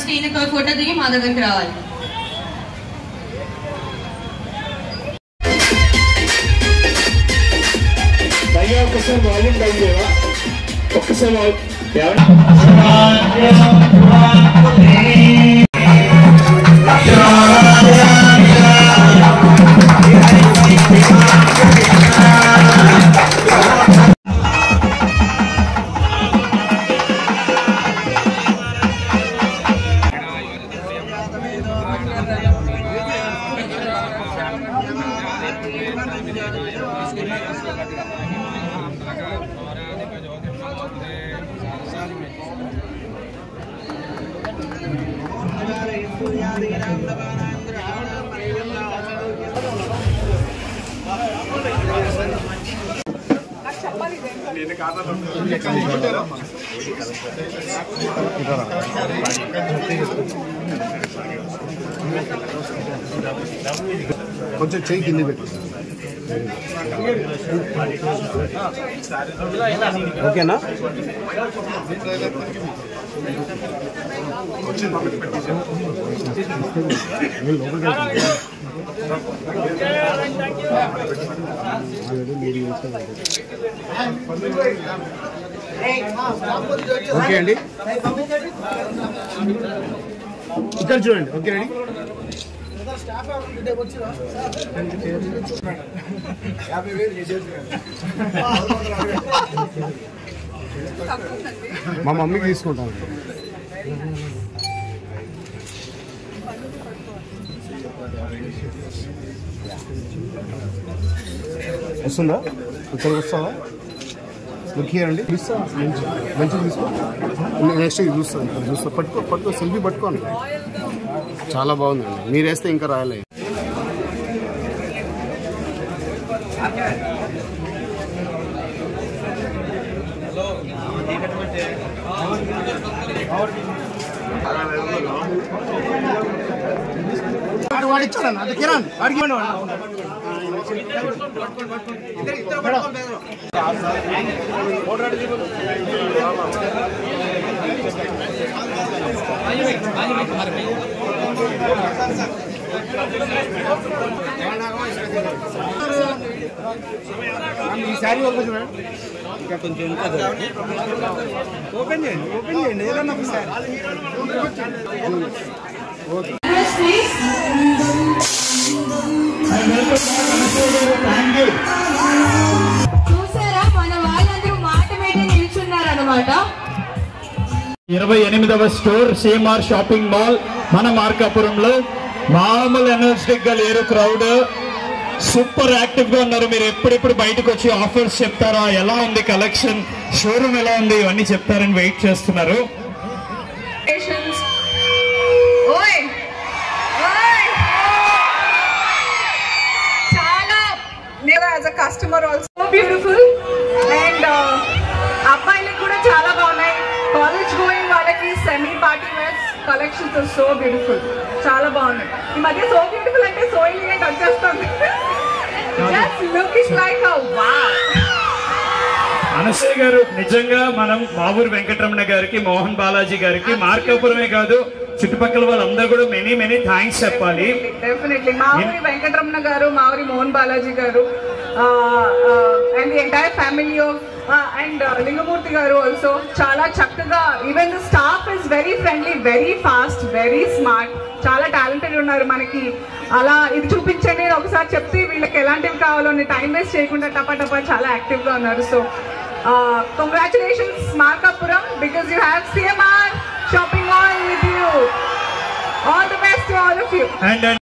first ఈయనతో photo దిగి మా దగ్గరికి రావాలి భయ్యా ఒక్కసారి వాల్యూమ్ డౌన్ చేయవా ఒక్కసారి వాల్యూమ్ ఏమన్నా కొంచెం చెయ్యి కింద పెట్టు ఓకేనా ఓకే అండి ఇక్కడ చూడండి ఓకే అండి మా మమ్మీకి తీసుకుంటాను వస్తుందా ఇక్కడ వస్తుందా లుక్ హియర్ అండి చూస్తా మంచి మంచిగా తీసుకో నెక్స్ట్ ఇది చూస్తా ఇక్కడ చూస్తా పట్టుకో పట్టుకో సెల్ఫీ పట్టుకోండి చాలా బాగుందండి మీరు వేస్తే ఇంకా రాయలే వాడిచ్చాడు అది కిరణ్ వాడికి ఈ శారీ ఓపెన్ చూడండి ఇంకా కొంచెం ఓపెన్ చేయండి ఓపెన్ చేయండి ఏదన్నా ఒక శారీ చూసారా మన వాళ్ళందరూ మాట మీద నిల్చున్నారు అనమాట ఇరవై ఎనిమిదవ స్టోర్ సిఎంఆర్ షాపింగ్ మాల్ మన మార్కాపురంలో మామూలు ఎనర్జెటిక్ గా లేరు క్రౌడ్ సూపర్ యాక్టివ్ గా ఉన్నారు మీరు ఎప్పుడెప్పుడు బయటకు వచ్చి ఆఫర్స్ చెప్తారా ఎలా ఉంది కలెక్షన్ షోరూమ్ ఎలా ఉంది ఇవన్నీ చెప్తారని వెయిట్ చేస్తున్నారు ఓయ్ ఓయ్ చాలా నేను as a customer also beautiful and అబ్బాయిలకు కూడా చాలా బాగున్నాయి కాలేజ్ గోయింగ్ వాళ్ళకి semi party wears collections so beautiful చాలా బాగున్నాయి ఈ మధ్య సో బ్యూటిఫుల్ అంటే సో ఎలిగెంట్ వచ్చేస్తుంది just looking like wow Anasuya garu నిజంగా మనం మావూరు వెంకటరమణ గారికి మోహన్ బాలాజీ గారికి మార్కాపురమే కాదు చుట్టుపక్కల వాళ్ళందరూ కూడా మెనీ మెనీ థ్యాంక్స్ చెప్పాలి definitely Mavuri Venkataramana garu Mavuri Mohan Balaji garu and the entire family of and Lingamurthy garu also చాలా చక్కగా even the staff is very friendly very fast very smart చాలా టాలెంటెడ్ ఉన్నారు మనకి అలా ఇది చూపించండి అని ఒకసారి చెప్తే వీళ్ళకి ఎలాంటివి కావాలో టైం వేస్ట్ చేయకుండా టపా టపా చాలా యాక్టివ్గా ఉన్నారు so congratulations Markapuram because you have CMR shopping mall with you all the best to all of you and